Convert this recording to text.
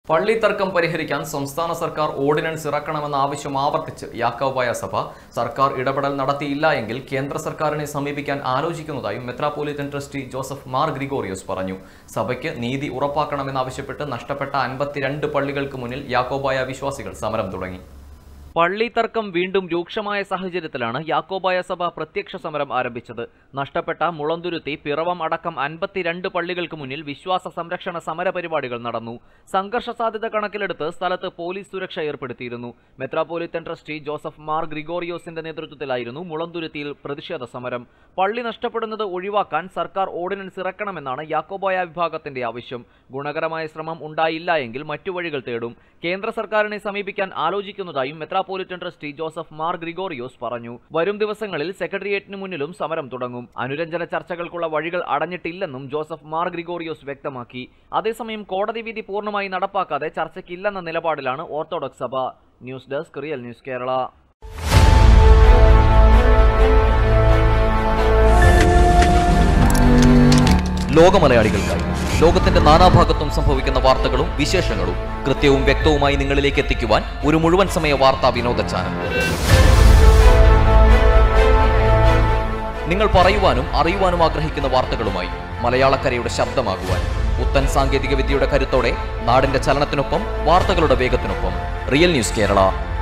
പള്ളി തർക്കം പരിഹരിക്കാൻ സംസ്ഥാന സർക്കാർ ഓർഡിനൻസ് ഇറക്കണമെന്ന ആവശ്യം ആവർത്തിച്ച് യാക്കോബായ സഭ സർക്കാർ ഇടപെടൽ നടത്തിയില്ല എങ്കിൽ കേന്ദ്ര സർക്കാരിനെ സമീപിക്കാൻ ആലോചിക്കുന്നതായും metropolitan trustee Joseph Mar Gregorios പറഞ്ഞു സഭയ്ക്ക് നീതി ഉറപ്പാക്കണമെന്നാവശ്യപ്പെട്ട് നഷ്ടപ്പെട്ട അൻപത്തിരണ്ട് പള്ളികൾക്ക് മുന്നിൽ യാക്കോബായ വിശ്വാസികൾ സമരം തുടങ്ങി പള്ളി തർക്കം വീണ്ടും രൂക്ഷമായ സാഹചര്യത്തിലാണ് യാക്കോബായ സഭ പ്രത്യക്ഷ സമരം ആരംഭിച്ചത് നഷ്ടപ്പെട്ട മുളന്തുരുത്തി പിറവം അടക്കം അൻപത്തിരണ്ട് പള്ളികൾക്ക് മുന്നിൽ വിശ്വാസ സംരക്ഷണ സമര പരിപാടികൾ നടന്നു സംഘർഷ സാധ്യത കണക്കിലെടുത്ത് സ്ഥലത്ത് പോലീസ് സുരക്ഷ ഏർപ്പെടുത്തിയിരുന്നു മെത്രാപോലിത്തൻ ട്രസ്റ്റി ജോസഫ് മാർ ഗ്രിഗോറിയോസിന്റെ നേതൃത്വത്തിലായിരുന്നു മുളന്തുരുത്തിയിൽ പ്രതിഷേധ സമരം പള്ളി നഷ്ടപ്പെടുന്നത് ഒഴിവാക്കാൻ സർക്കാർ ഓർഡിനൻസ് ഇറക്കണമെന്നാണ് യാക്കോബായ വിഭാഗത്തിന്റെ ആവശ്യം ഗുണകരമായ ശ്രമം ഉണ്ടായില്ല എങ്കിൽ മറ്റു വഴികൾ തേടും കേന്ദ്ര സർക്കാരിനെ സമീപിക്കാൻ ആലോചിക്കുന്നതായും metropolitan trustee Joseph Mar Gregorios പറഞ്ഞു വരും ദിവസങ്ങളിൽ സെക്രട്ടേറിയറ്റിന് മുന്നിലും സമരം തുടങ്ങും അനുരഞ്ജന ചർച്ചകൾക്കുള്ള വഴികൾ അടഞ്ഞിട്ടില്ലെന്നും ജോസഫ് മാർ ഗ്രിഗോറിയോസ് വ്യക്തമാക്കി അതേസമയം കോടതി വിധി പൂർണ്ണമായി നടപ്പാക്കാതെ ചർച്ചയ്ക്കില്ലെന്ന നിലപാടിലാണ് ഓർത്തഡോക്സ് സഭ news desk real news Kerala ലോകമലയാളികൾക്കായി ലോകത്തിന്റെ നാനാഭാഗത്തും സംഭവിക്കുന്ന വാർത്തകളും വിശേഷങ്ങളും കൃത്യവും വ്യക്തവുമായി നിങ്ങളിലേക്ക് എത്തിക്കുവാൻ ഒരു മുഴുവൻ സമയ വാർത്താ വിനോദ ചാനൽ നിങ്ങൾ പറയുവാനും അറിയുവാനും ആഗ്രഹിക്കുന്ന വാർത്തകളുമായി മലയാളക്കരയുടെ ശബ്ദമാകുവാൻ പുത്തൻ സാങ്കേതിക വിദ്യയുടെ കരുത്തോടെ നാടിന്റെ ചലനത്തിനൊപ്പം വാർത്തകളുടെ വേഗത്തിനൊപ്പം റിയൽ ന്യൂസ് കേരള